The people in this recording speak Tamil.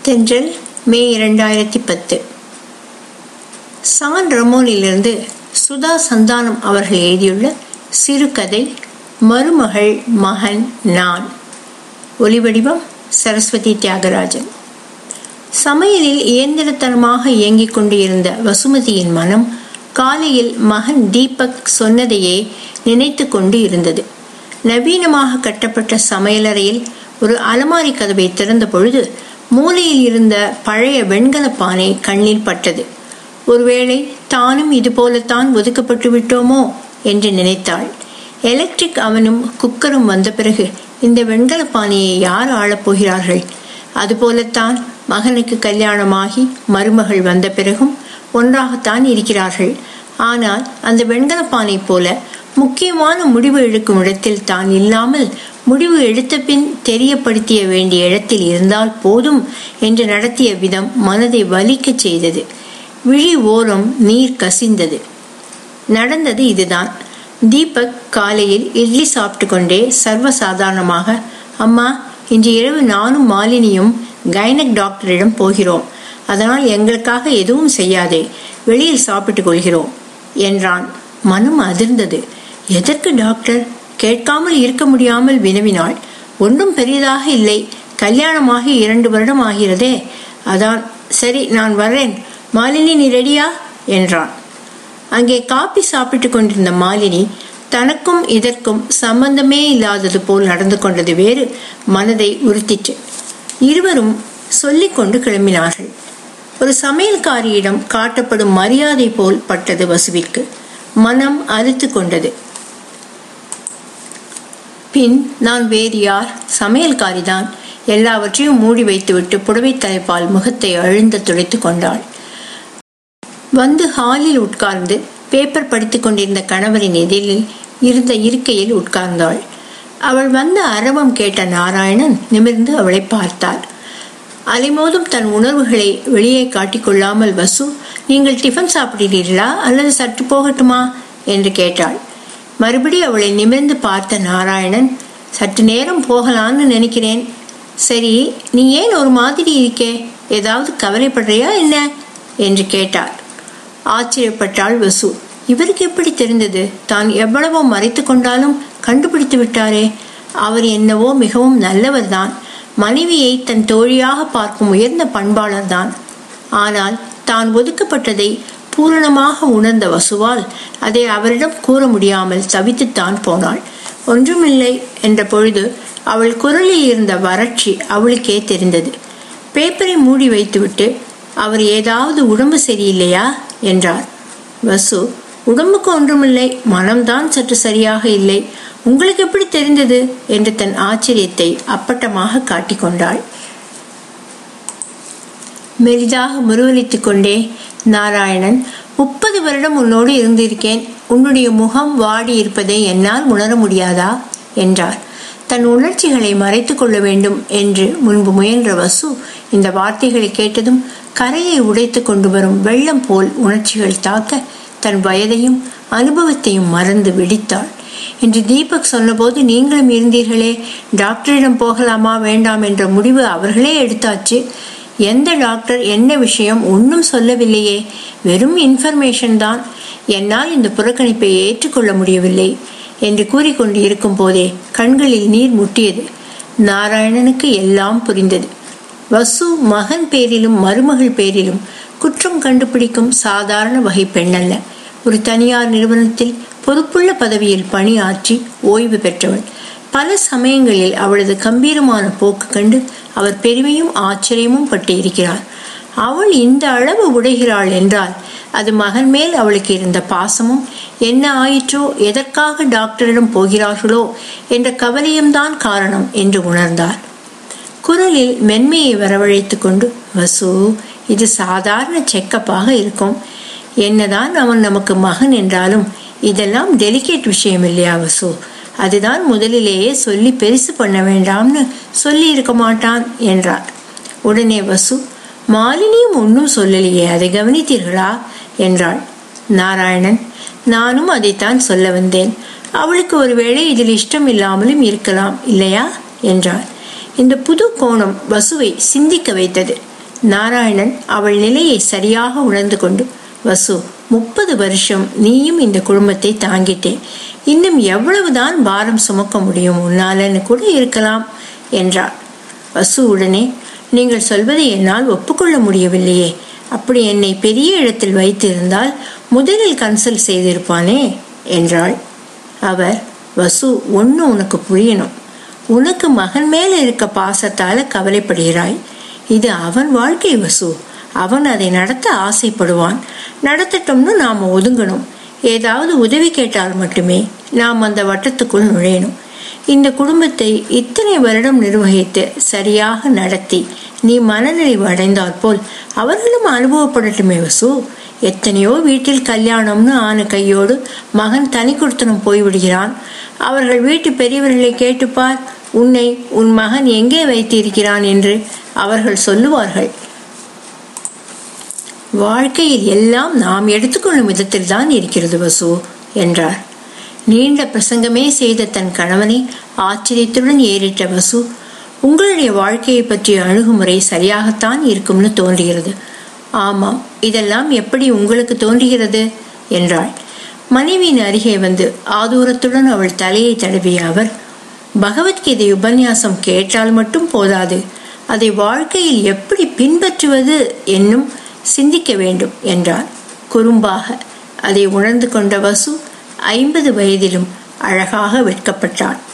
தென்றல் மே இரண்டாயிரத்தி பத்து சான் ரமோனிலிருந்து சுதா சந்தானம் அவர்கள் எழுதியுள்ள சிறுகதை மருமகள் மகன் நான் ஒலிவடிவம் சரஸ்வதி தியாகராஜன் சமையலில் இயந்திரத்தனமாக இயங்கிக் கொண்டிருந்த வசுமதியின் மனம் காலையில் மகன் தீபக் சொன்னதையே நினைத்து கொண்டு இருந்தது நவீனமாக கட்டப்பட்ட சமையலறையில் ஒரு அலமாரி கதவை திறந்த பொழுது மூலையில் இருந்த பழைய வெண்கல பானை கண்ணில் பட்டது ஒருவேளை தானும் இது போலத்தான் ஒதுக்கப்பட்டு விட்டோமோ என்று நினைத்தாள் எலக்ட்ரிக் அவனும் குக்கரும் வந்த பிறகு இந்த வெண்கல பானையை யார் ஆளப் போகிறார்கள் அதுபோலத்தான் மகனுக்கு கல்யாணமாகி மருமகள் வந்த பிறகும் ஒன்றாகத்தான் இருக்கிறார்கள் ஆனால் அந்த வெண்கல பானை போல முக்கியமான முடிவு எடுக்கும் இடத்தில் தான் இல்லாமல் முடிவு எடுத்த பின் தெரியப்படுத்திய வேண்டிய இடத்தில் இருந்தால் போதும் என்று நடத்திய விதம் மனதை வலிக்கச் செய்தது விழி ஓரம் நீர் கசிந்தது நடந்தது இதுதான் தீபக் காலையில் இட்லி சாப்பிட்டு கொண்டே சர்வசாதாரணமாக அம்மா இன்று இரவு நானும் மாலினியும் கைனக் டாக்டரிடம் போகிறோம் அதனால் எங்களுக்காக எதுவும் செய்யாதே வெளியில் சாப்பிட்டுக் கொள்கிறோம் என்றான் மனம் அதிர்ந்தது எதற்கு டாக்டர் கேட்காமல் இருக்க முடியாமல் வினவினாள் ஒன்றும் பெரியதாக இல்லை கல்யாணமாகி இரண்டு வருடம் ஆகிறதே அதான் சரி நான் வர்றேன் மாலினி நீ ரெடியா என்றான் அங்கே காப்பி சாப்பிட்டு கொண்டிருந்த மாலினி தனக்கும் இதற்கும் சம்பந்தமே இல்லாதது போல் நடந்து கொண்டது வேறு மனதை உறுத்திற்று இருவரும் சொல்லிக்கொண்டு கிளம்பினார்கள் ஒரு சமையல்காரியிடம் காட்டப்படும் மரியாதை போல் பட்டது வசுவிற்கு மனம் அறுத்து கொண்டது பின் நான் வேறு யார் சமையல்காரிதான் எல்லாவற்றையும் மூடி வைத்துவிட்டு புடவை தலைப்பால் முகத்தை அழுந்த துடைத்து கொண்டாள் வந்து ஹாலில் உட்கார்ந்து பேப்பர் படித்துக் கொண்டிருந்த கணவரின் எதிரில் இருந்த இருக்கையில் உட்கார்ந்தாள் அவள் வந்த அரவம் கேட்ட நாராயணன் நிமிர்ந்து அவளை பார்த்தார் அலைமோதும் தன் உணர்வுகளை வெளியே காட்டிக்கொள்ளாமல் வசு நீங்கள் டிஃபன் சாப்பிடுகிறீர்களா அல்லது சற்று போகட்டுமா என்று கேட்டாள் மறுபடி அவளை நிமிர்ந்து பார்த்த நாராயணன் சற்று நேரம் போகலான்னு நினைக்கிறேன் சரி நீ ஏன் ஒரு மாதிரி இருக்கே ஏதாவது கவலைப்படுறியா என்ன என்று கேட்டார் ஆச்சரியப்பட்டாள் வசு இவருக்கு எப்படி தெரிந்தது தான் எவ்வளவோ மறைத்து கொண்டாலும் கண்டுபிடித்து விட்டாரே அவர் என்னவோ மிகவும் நல்லவர்தான் மனைவியை தன் தோழியாக பார்க்கும் உயர்ந்த பண்பாளர் தான் ஆனால் தான் ஒதுக்கப்பட்டதை பூரணமாக உணர்ந்த வசுவால் அதை அவரிடம் கூற முடியாமல் தவித்துத்தான் போனாள் ஒன்றுமில்லை என்ற பொழுது அவள் குரலில் இருந்த வறட்சி அவளுக்கே தெரிந்தது பேப்பரை மூடி வைத்துவிட்டு அவர் ஏதாவது உடம்பு சரியில்லையா என்றார் வசு உடம்புக்கு ஒன்றுமில்லை மனம்தான் சற்று சரியாக இல்லை உங்களுக்கு எப்படி தெரிந்தது என்று தன் ஆச்சரியத்தை அப்பட்டமாக காட்டிக்கொண்டாள் மெலிதாக முருவலித்துக் கொண்டே நாராயணன் முப்பது வருடம் உன்னோடு இருந்திருக்கேன் உன்னுடைய முகம் வாடி இருப்பதை என்னால் உணர முடியாதா என்றார் தன் உணர்ச்சிகளை மறைத்து கொள்ள வேண்டும் என்று முன்பு முயன்ற வசு இந்த வார்த்தைகளை கேட்டதும் கரையை உடைத்து கொண்டு வரும் வெள்ளம் போல் உணர்ச்சிகள் தாக்க தன் வயதையும் அனுபவத்தையும் மறந்து வெடித்தாள் என்று தீபக் சொன்னபோது நீங்களும் இருந்தீர்களே டாக்டரிடம் போகலாமா வேண்டாம் என்ற முடிவு அவர்களே எடுத்தாச்சு எந்த டாக்டர் என்ன விஷயம் ஒன்றும் சொல்லவில்லையே வெறும் இன்ஃபர்மேஷன் தான் என்னால் இந்த புறக்கணிப்பை ஏற்றுக்கொள்ள முடியவில்லை என்று கூறிக்கொண்டு இருக்கும் போதே கண்களில் நீர் முட்டியது நாராயணனுக்கு எல்லாம் புரிந்தது வசு மகன் பேரிலும் மருமகள் பேரிலும் குற்றம் கண்டுபிடிக்கும் சாதாரண வகை பெண்ணல்ல ஒரு தனியார் நிறுவனத்தில் பொறுப்புள்ள பதவியில் பணியாற்றி ஓய்வு பெற்றவள் பல சமயங்களில் அவளது கம்பீரமான போக்கு கண்டு அவர் பெருமையும் ஆச்சரியமும் பட்டு இருக்கிறார் அவள் இந்த அளவு உடைகிறாள் என்றால் அது மகன் மேல் அவளுக்கு இருந்த பாசமும் என்ன ஆயிற்றோ எதற்காக டாக்டரிடம் போகிறார்களோ என்ற கவலையும் தான் காரணம் என்று உணர்ந்தார் குரலில் மென்மையை வரவழைத்து கொண்டு வசு இது சாதாரண செக்கப்பாக இருக்கும் என்னதான் அவன் நமக்கு மகன் என்றாலும் இதெல்லாம் டெலிகேட் விஷயம் இல்லையா வசு அதுதான் முதலிலேயே சொல்லி பெருசு பண்ண வேண்டாம்னு சொல்லி இருக்க மாட்டான் என்றார் உடனே வசு மாலினியும் ஒன்றும் சொல்லலையே அதை கவனித்தீர்களா என்றாள் நாராயணன் நானும் அதைத்தான் சொல்ல வந்தேன் அவளுக்கு ஒருவேளை இதில் இஷ்டம் இல்லாமலும் இருக்கலாம் இல்லையா என்றார் இந்த புது கோணம் வசுவை சிந்திக்க வைத்தது நாராயணன் அவள் நிலையை சரியாக உணர்ந்து கொண்டு வசு முப்பது வருஷம் நீயும் இந்த குடும்பத்தை தாங்கிட்டே இன்னும் எவ்வளவுதான் பாரம் சுமக்க முடியும் உன்னாலன்னு கூட இருக்கலாம் என்றார் வசு உடனே நீங்கள் சொல்வதை என்னால் ஒப்புக்கொள்ள முடியவில்லையே அப்படி என்னை பெரிய இடத்தில் வைத்திருந்தால் முதலில் கன்சல்ட் செய்திருப்பானே என்றாள் அவர் வசு ஒன்று உனக்கு புரியணும் உனக்கு மகன் மேல இருக்க பாசத்தால கவலைப்படுகிறாய் இது அவன் வாழ்க்கை வசு அவன் அதை நடத்த ஆசைப்படுவான் நடத்தட்டும்னு நாம ஒதுங்கணும் ஏதாவது உதவி கேட்டால் மட்டுமே நாம் அந்த வட்டத்துக்குள் நுழையணும் இந்த குடும்பத்தை இத்தனை வருடம் நிர்வகித்து சரியாக நடத்தி நீ மனநிறைவு அடைந்தால் போல் அவர்களும் அனுபவப்படட்டுமே வசு எத்தனையோ வீட்டில் கல்யாணம்னு ஆன கையோடு மகன் தனி கொடுத்தனம் போய்விடுகிறான் அவர்கள் வீட்டு பெரியவர்களை கேட்டுப்பார் உன்னை உன் மகன் எங்கே வைத்திருக்கிறான் என்று அவர்கள் சொல்லுவார்கள் வாழ்க்கையில் எல்லாம் நாம் எடுத்துக்கொள்ளும் விதத்தில் தான் இருக்கிறது வசு என்றார் நீண்ட பிரசங்கமே செய்த தன் கணவனை ஆச்சரியத்துடன் ஏறிட்ட வசு உங்களுடைய வாழ்க்கையை பற்றிய அணுகுமுறை சரியாகத்தான் இருக்கும்னு தோன்றுகிறது ஆமாம் இதெல்லாம் எப்படி உங்களுக்கு தோன்றுகிறது என்றாள் மனைவியின் அருகே வந்து ஆதூரத்துடன் அவள் தலையை தடவிய அவர் பகவத்கீதை உபன்யாசம் கேட்டால் மட்டும் போதாது அதை வாழ்க்கையில் எப்படி பின்பற்றுவது என்னும் சிந்திக்க வேண்டும் என்றார் குறும்பாக அதை உணர்ந்து கொண்ட வசு ஐம்பது வயதிலும் அழகாக வெட்கப்பட்டாள்